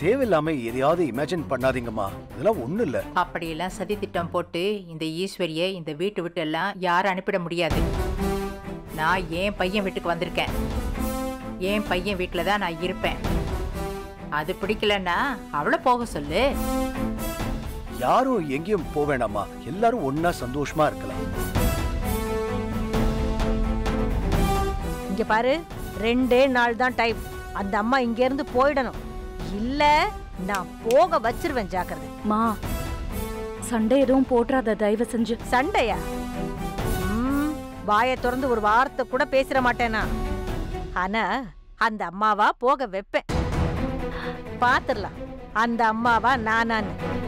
தேவையில்லாம எதையாவது இமேஜின் பண்ணாதீங்கம்மா இதெல்லாம் ஒண்ணு இல்ல அப்படியெல்லாம் சதி திட்டம் போட்டு இந்த ஈஸ்வரியை இந்த வீட்டு விட்டு எல்லாம் யாரும் அனுப்பிட முடியாது நான் என் பையன் வீட்டுக்கு வந்திருக்கேன் என் பையன் வீட்டில் தான் நான் இருப்பேன் அது பிடிக்கலன்னா அவளை போக சொல்லு யாரும் எங்கேயும் போக வேணாம்மா எல்லாரும் ஒண்ணா சந்தோஷமா இருக்கலாம் இங்க பாரு ரெண்டே நாள் தான் டைம் அந்த அம்மா இங்க இருந்து போயிடணும் இல்ல நான் போக வச்சிருவேன் ஜாக்கிரதை மா சண்டை எதுவும் போட்டுறாத தயவு செஞ்சு சண்டையா ம், வாயை திறந்து ஒரு வார்த்தை கூட பேசிட மாட்டேனா ஆனா அந்த அம்மாவா போக வைப்பேன் பாத்துடலாம் அந்த அம்மாவா நானான்னு